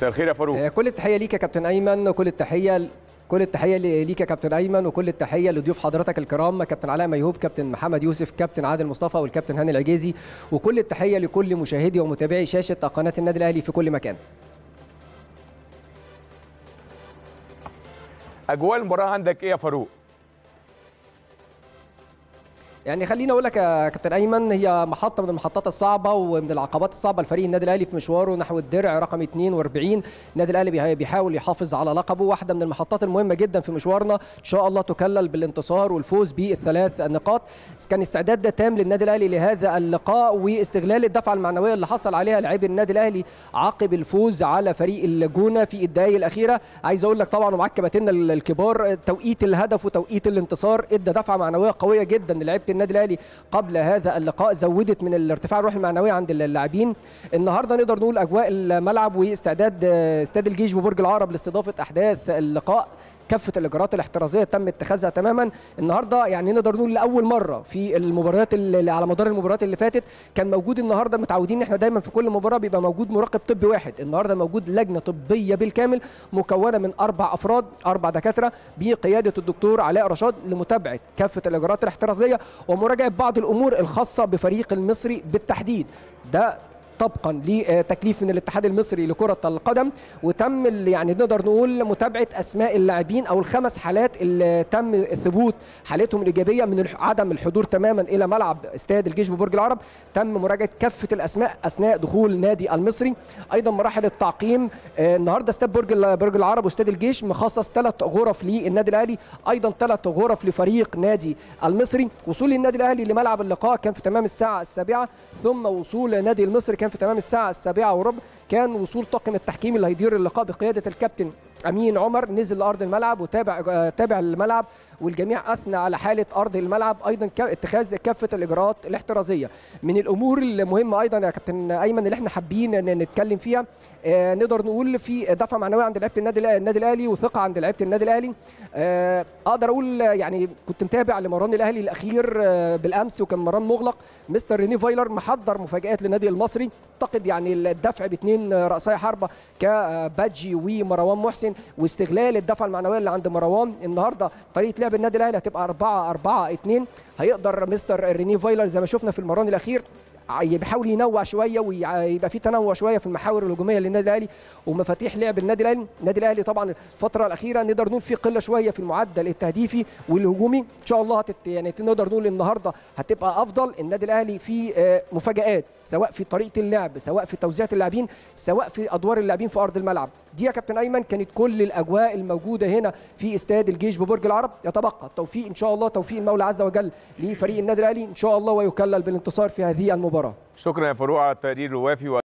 مساء الخير يا فاروق آه، كل التحيه ليك يا كابتن ايمن وكل التحيه كل التحيه ليك يا كابتن ايمن وكل التحيه لضيوف حضرتك الكرام كابتن علاء ميهوب كابتن محمد يوسف كابتن عادل مصطفى والكابتن هاني العجيزي وكل التحيه لكل مشاهدي ومتابعي شاشه قناه النادي الاهلي في كل مكان اجواء المباراه عندك ايه يا فاروق يعني خليني اقول لك يا كابتن ايمن هي محطه من المحطات الصعبه ومن العقبات الصعبه لفريق النادي الاهلي في مشواره نحو الدرع رقم 42 النادي الاهلي بيها- بيحاول يحافظ على لقبه واحده من المحطات المهمه جدا في مشوارنا ان شاء الله تكلل بالانتصار والفوز بالثلاث نقاط كان استعداد تام للنادي الاهلي لهذا اللقاء واستغلال الدفعه المعنويه اللي حصل عليها لاعبي النادي الاهلي عقب الفوز على فريق الجونه في الدقائق الاخيره عايز اقول لك طبعا ومعاك كباتننا الكبار توقيت الهدف وتوقيت الانتصار ادى دفعه معنويه قويه جدا للاعيبه النادي الاهلي قبل هذا اللقاء زودت من الارتفاع الروح المعنويه عند اللاعبين النهارده نقدر نقول اجواء الملعب واستعداد آه، استاد الجيش ببرج العرب لاستضافه احداث اللقاء كافه الاجراءات الاحترازيه تم اتخاذها تماما النهارده يعني نقدر نقول لاول مره في المباريات اللي على مدار المباريات اللي فاتت كان موجود النهارده متعودين ان احنا دايما في كل مباراه بيبقى موجود مراقب طبي واحد النهارده موجود لجنه طبيه بالكامل مكونه من اربع افراد اربع دكاتره بقياده الدكتور علاء رشاد لمتابعه كافه الاجراءات الاحترازيه ومراجعه بعض الامور الخاصه بفريق المصري بالتحديد ده طبقا لتكليف من الاتحاد المصري لكره القدم وتم ال- يعني نقدر نقول متابعه اسماء اللاعبين او الخمس حالات اللي تم ثبوت حالتهم الايجابيه من الح- عدم الحضور تماما الى ملعب استاد الجيش ببرج العرب تم مراجعه كافه الاسماء اثناء دخول نادي المصري ايضا مراحل التعقيم آه، النهارده استاد برج ال- برج العرب واستاد الجيش مخصص ثلاث غرف للنادي الاهلي ايضا ثلاث غرف لفريق نادي المصري وصول النادي الاهلي لملعب اللقاء كان في تمام الساعه السابعه ثم وصول نادي المصري كان في تمام الساعه السابعه وربع كان وصول طاقم التحكيم اللي هيدير اللقاء بقياده الكابتن امين عمر نزل لارض الملعب وتابع آه، تابع الملعب والجميع اثنى على حاله ارض الملعب ايضا كا- اتخاذ كافه الاجراءات الاحترازيه من الامور المهمه ايضا يا كابتن ايمن اللي احنا حابين ن- نتكلم فيها آه، نقدر نقول في دفعه معنويه عند لعيبه النادي الأ- النادي الاهلي وثقه عند لعيبه النادي الاهلي آه، اقدر اقول آه، يعني كنت متابع لمران الاهلي الاخير آه، بالامس وكان مران مغلق مستر ريني فايلر محضر مفاجات للنادي المصري اعتقد يعني الدفع باثنين رأسي حربه كبادجي ومروان محسن واستغلال الدفعه المعنويه اللي عند مروان النهارده طريقه لعب النادي الاهلي هتبقى 4 4 2 هيقدر مستر ريني فايلر زي ما شفنا في المران الاخير ع- بيحاول ينوع شويه ويبقى في تنوع شويه في المحاور الهجوميه للنادي الاهلي ومفاتيح لعب النادي الاهلي النادي الاهلي طبعا الفتره الاخيره نقدر نقول في قله شويه في المعدل التهديفي والهجومي ان شاء الله هتت يعني نقدر نقول النهارده هتبقى افضل النادي الاهلي في آه، مفاجات سواء في طريقه اللعب سواء في توزيع اللاعبين سواء في ادوار اللاعبين في ارض الملعب دي يا كابتن ايمن كانت كل الاجواء الموجوده هنا في استاد الجيش ببرج العرب يتبقى التوفيق ان شاء الله توفيق المولى عز وجل لفريق النادي الاهلي ان شاء الله ويكلل بالانتصار في هذه المباراه شكرا يا فاروق على التقرير الوافي